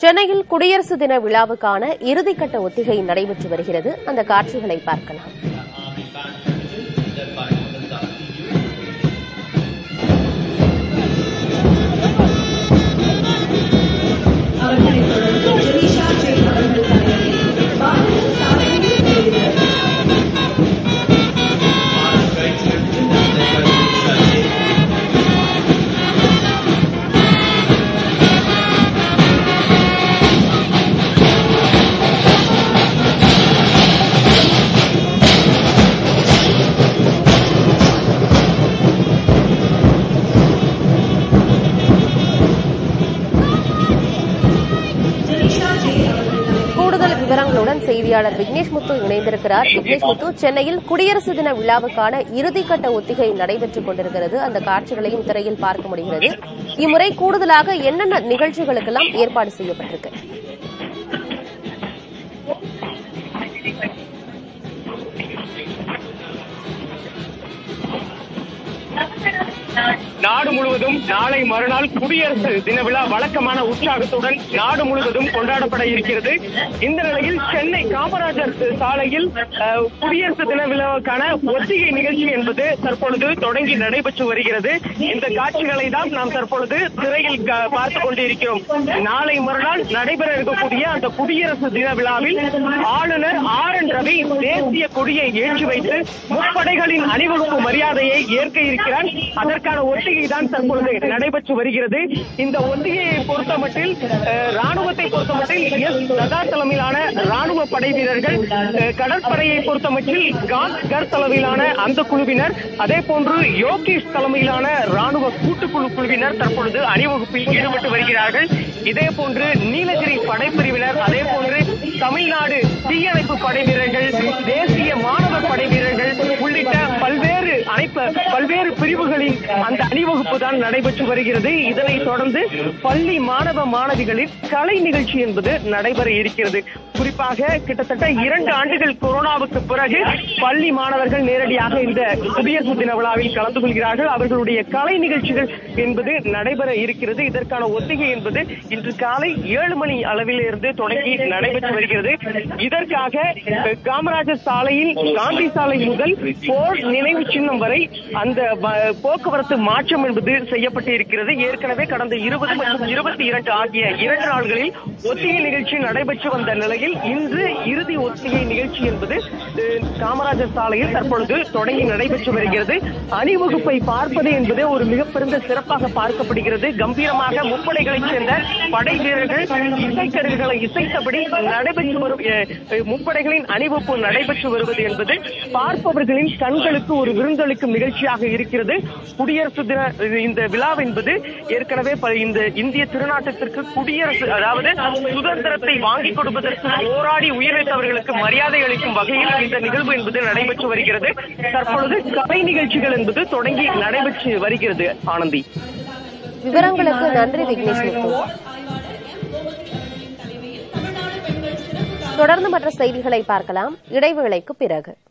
சென்னையில் குடியரசு தின விழாவுக்கான இறுதிக்கட்ட ஒத்திகை நடைபெற்று வருகிறது அந்த காட்சிகளை பார்க்கலாம் அவர்களைத் தொடர்ந்து ஜெனிஷா ஜெயின் அவர்கள் தலைமையில் பாரத சாதனை செய்கிறார் ஜெனிஷா ஜெயின் அவர்கள் தலைமையில் கூடுதல் விவரங்களுடன் செய்தியாளர் விக்னேஷ் முத்து இணைந்திருக்கிறார் விக்னேஷ் முத்து சென்னையில் குடியரசு தின விழாவுக்கான இறுதிக்கட்ட ஒத்திகை நடைபெற்றுக் கொண்டிருக்கிறது அந்த காட்சிகளையும் திரையில் பார்க்க முடிகிறது இம்முறை கூடுதலாக என்னென்ன நிகழ்ச்சிகளுக்கெல்லாம் ஏற்பாடு செய்யப்பட்டிருக்கு நாடு முழுவதும் நாளை மறுநாள் குடியரசு தின விழா வழக்கமான உற்சாகத்துடன் நாடு முழுவதும் கொண்டாடப்பட இருக்கிறது இந்த நிலையில் சென்னை காமராஜர் சாலையில் அஹ், குடியரசு தின விழாவுக்கான ஒத்திகை நிகழ்ச்சி என்பது தற்பொழுது தொடங்கி நடைபெற்று வருகிறது இந்த காட்சிகளை தான் நாம் தற்பொழுது திரையில் க- பார்த்துக் கொண்டிருக்கிறோம் நாளை மறுநாள் நடைபெற இருக்கக்கூடிய அந்த குடியரசு தின விழாவில் ஆளுநர் ஆர் என் ரவி தேசிய கொடியை ஏற்றி வைத்து முப்படைகளின் அணிவகுப்பு மரியாதையை ஏற்க இருக்கிறார் அதற்கான ஒத்திகை தான் தற்பொழுது நடைபெற்று வருகிறது இந்த ஒத்திகையை பொறுத்தமட்டில் அஹ், ராணுவத்தை பொறுத்தமட்டில் எஸ் சதா தலைமையிலான ராணுவ படை வீரர்கள் அஹ், கடற்படையை பொறுத்தமட்டில் காஸ்கர் தலைமையிலான அந்த குழுவினர் அதே போன்று யோகேஷ் தலைமையிலான ராணுவ கூட்டுக்குழு குழுவினர் தற்பொழுது அணிவகுப்பில் ஈடுபட்டு வருகிறார்கள் இதே போன்று நீலகிரி படைப்பிரிவினர் அதே போன்று தமிழ்நாடு தீயணைப்பு படை வீரர்கள் தேசிய மாணவர் படை வீரர்கள் உள்ளிட்ட பல்வேறு அனைப்பு பல்வேறு பிரிவுகளின் அந்த அணிவகுப்பு தான் நடைபெற்று வருகிறது இதனைத் தொடர்ந்து பள்ளி மாணவ மாணவிகளின் கலை நிகழ்ச்சி என்பது நடைபெற இருக்கிறது குறிப்பாக கிட்டத்தட்ட இரண்டு ஆண்டுகள் கொரோனாவுக்கு பிறகு பள்ளி மாணவர்கள் நேரடியாக இந்த குடியரசு தின விழாவில் கலந்து கொள்கிறார்கள் அவர்களுடைய கலை நிகழ்ச்சிகள் என்பது நடைபெற இருக்கிறது இதற்கான ஒத்திகை என்பது இன்று காலை ஏழு மணி அளவில் இருந்து தொடங்கி நடைபெற்று வருகிறது இதற்காக அஹ், காமராஜர் சாலையில் காந்தி சாலை முதல் போர் நினைவு சின்னம் வரை அந்த வ- போக்குவரத்து மாற்றம் என்பது செய்யப்பட்டு இருக்கிறது ஏற்கனவே கடந்த இருபது மற்றும் இருபத்தி இரண்டு ஆகிய இரண்டு நாள்களில் ஒத்திகை நிகழ்ச்சி நடைபெற்று வந்த நிலையில் இன்று இறுதி ஒத்திகை நிகழ்ச்சி என்பது அஹ், காமராஜர் சாலையில் தற்பொழுது தொடங்கி நடைபெற்று வருகிறது அணிவகுப்பை பார்ப்பது என்பது ஒரு மிகப்பெருந்த சிறப்பாக பார்க்கப்படுகிறது கம்பீரமாக முப்படைகளைச் சேர்ந்த படை வீரர்கள் இசைக்கருவிகளை இசைத்தபடி நடைபெற்று வரும் அஹ், அஹ், முப்படைகளின் அணிவகுப்பு நடைபெற்று வருவது என்பது பார்ப்பவர்களின் கண்களுக்கு ஒரு விருந்தளிக்கும் நிகழ்ச்சியாக இருக்கிறது குடியரசு தின இந்த விழா என்பது ஏற்கனவே ப- இந்த இந்திய திருநாட்டத்திற்கு குடியரசு அதாவது சுதந்திரத்தை வாங்கிக் கொடுப்பதற்கு போராடி உயிரிழந்தவர்களுக்கு மரியாதை அளிக்கும் வகையில் இந்த நிகழ்வு என்பது நடைபெற்று வருகிறது தற்பொழுது கலை நிகழ்ச்சிகள் என்பது தொடங்கி நடைபெற்று வருகிறது ஆனந்தி விவரங்களுக்கு நன்றி விக்னேஷ் முத்து தொடர்ந்து மற்ற செய்திகளை பார்க்கலாம் இடைவேளைக்கு பிறகு